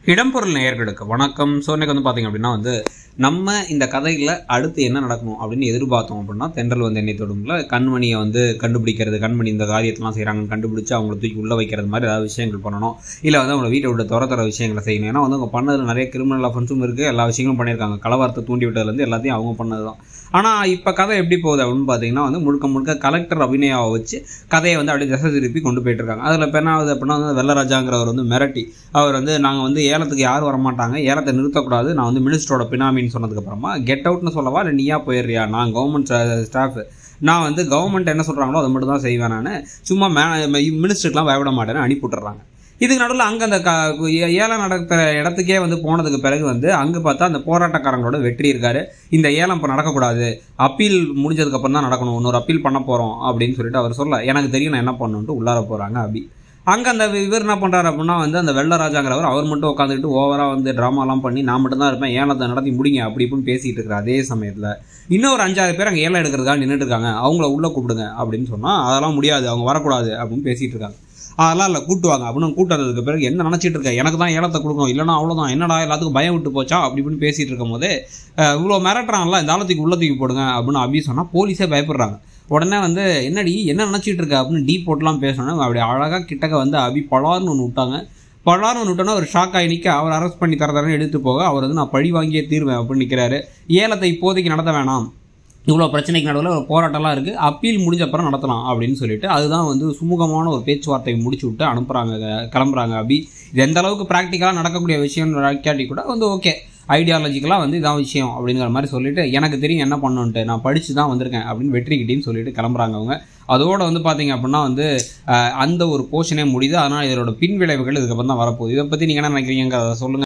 இடம்பொருள் நேயர்களுக்கு வணக்கம் ஸோ இன்னைக்கு வந்து பார்த்தீங்க அப்படின்னா வந்து நம்ம இந்த கதையில் அடுத்து என்ன நடக்கணும் அப்படின்னு எதிர்பார்த்தோம் அப்படின்னா தென்றல் வந்து என்னை தொடும்ல கண்மணியை வந்து கண்டுபிடிக்கிறது கண்மணி இந்த காரியத்தெல்லாம் செய்கிறாங்கன்னு கண்டுபிடிச்சு அவங்கள தூக்கி உள்ளே வைக்கிறது மாதிரி ஏதாவது விஷயங்கள் பண்ணணும் இல்லை வந்து அவங்கள வீட்டை விட்டு துர துற விஷயங்களை செய்யணும் ஏன்னா வந்து அவங்க பண்ணதில் நிறைய கிரிமினல் அஃபென்ஸும் இருக்குது எல்லா விஷயங்களும் பண்ணியிருக்காங்க கலவரத்தை தூண்டி விட்டதுலேருந்து எல்லாத்தையும் அவங்க பண்ணது தான் ஆனால் இப்போ கதை எப்படி போகுது அப்படின்னு பார்த்தீங்கன்னா வந்து முழுக்க முழுக்க கலெக்டர் அபிநயாவை வச்சு கதையை வந்து அப்படியே திசை திருப்பி கொண்டு போயிட்டு இருக்காங்க அதில் இப்போ என்ன ஆகுது அப்படின்னா வந்து வெள்ளராஜாங்கிறவர் வந்து மிரட்டி அவர் வந்து நாங்கள் வந்து ஏலத்துக்கு யாரும் வரமாட்டாங்க ஏலத்தை நிறுத்தக்கூடாது நான் வந்து மினிஸ்டரோட பினாமின்னு சொன்னதுக்கப்புறமா கெட் அவுட்னு சொல்லவா இல்லை நீயா போயிடுறியா நான் கவர்மெண்ட் ஸ்டாஃப் நான் வந்து கவர்மெண்ட் என்ன சொல்கிறாங்களோ அதை மட்டும் தான் செய்வேன் நான் சும்மா மே மினிஸ்டருக்குலாம் பயப்பட மாட்டேன்னு அனுப்பி விட்டுறாங்க இதுக்கு நடுவில் அங்கே அந்த க ஏ- ஏலம் நடக்கிற இடத்துக்கே வந்து போனதுக்கு பிறகு வந்து அங்கே பார்த்தா அந்த போராட்டக்காரங்களோட வெற்றி இருக்காரு இந்த ஏலம் இப்போ நடக்கக்கூடாது அப்பீல் முடிஞ்சதுக்கப்புறம் தான் நடக்கணும் இன்னொரு அப்பீல் பண்ண போகிறோம் அப்படின்னு சொல்லிட்டு அவர் சொல்ல எனக்கு தெரியும் நான் என்ன பண்ணணுன்ட்டு உள்ளார போகிறாங்க அபி அங்கே அந்த இவர் என்ன பண்ணுறாரு அப்படின்னா வந்து அந்த வெள்ளராஜாங்கிறவர் அவர் மட்டும் உட்காந்துக்கிட்டு ஓவராக வந்து ட்ராமாலாம் பண்ணி நான் மட்டும் தான் இருப்பேன் ஏலத்தை நடத்தி முடிங்க அப்படி இப்படின்னு பேசிகிட்டு இருக்கிற அதே சமயத்தில் இன்னொரு அஞ்சாறு பேர் அங்கே ஏலம் எடுக்கிறதுக்காக நின்றுட்டு இருக்காங்க அவங்கள உள்ளே கூப்பிடுங்க அப்படின்னு சொன்னால் அதெல்லாம் முடியாது அவங்க வரக்கூடாது அப்படின்னு பேசிகிட்டு இருக்காங்க அதெல்லாம் இல்லை கூட்டுவாங்க அப்படின்னு கூட்டுறதுக்கு பிறகு என்ன நினச்சிட்டு இருக்க எனக்கு தான் ஏலத்தை கொடுக்கணும் இல்லைனா அவ்வளோதான் என்னடா எல்லாத்துக்கும் பயம் விட்டு போச்சா அப்படி இப்படின்னு பேசிகிட்டு இருக்கும் போதே அஹ், இவ்வளோ மிரட்டுறான்ல இந்த ஆளத்துக்கு உள்ள தூக்கி போடுங்க அப்படின்னு அபி சொன்னால் போலீஸே பயப்படுறாங்க உடனே வந்து என்னடி என்ன நினச்சிட்டு இருக்க அப்படின்னு டீ போட்டுலாம் பேசணும் அப்படி அழகாக கிட்டக்க வந்து அபி பலார்னு ஒன்று விட்டாங்க பலார்னு ஒன்று விட்டோன்னா அவர் ஷாக் ஆகி நிற்க அவர் அரெஸ்ட் பண்ணி தர தரேன்னு எடுத்து போக அவர் வந்து நான் பழி வாங்கியே தீர்வேன் அப்படின்னு நிற்கிறாரு ஏலத்தை இப்போதைக்கு நடத்த வேணாம் இவ்வளோ பிரச்சனைக்கு நடுவில் ஒரு போராட்டம்லாம் இருக்குது அப்பீல் முடிஞ்ச அப்புறம் நடத்தலாம் அப்படின்னு சொல்லிட்டு அதுதான் வந்து சுமூகமான ஒரு பேச்சுவார்த்தையை முடிச்சு விட்டு அனுப்புகிறாங்க கிளம்புறாங்க அபி இது எந்த அளவுக்கு ப்ராக்டிக்கலாக நடக்கக்கூடிய விஷயம் கேட்டி கூட வந்து ஓகே ஐடியாலஜிக்கலாக வந்து இதான் விஷயம் அப்படிங்கிற மாதிரி சொல்லிட்டு எனக்கு தெரியும் என்ன பண்ணணுன்ட்டு நான் படித்து தான் வந்திருக்கேன் அப்படின்னு வெற்றிக்கிட்டேன்னு சொல்லிட்டு கிளம்புறாங்க அவங்க அதோட வந்து பார்த்தீங்க அப்படின்னா வந்து அஹ், அந்த ஒரு போர்ஷனே முடியுது அதனால் இதோட பின் விளைவுகள் இதுக்கப்புறம் தான் வரப்போகுது இதை பற்றி நீங்கள் என்ன நினைக்கிறீங்க அதை சொல்லுங்கள்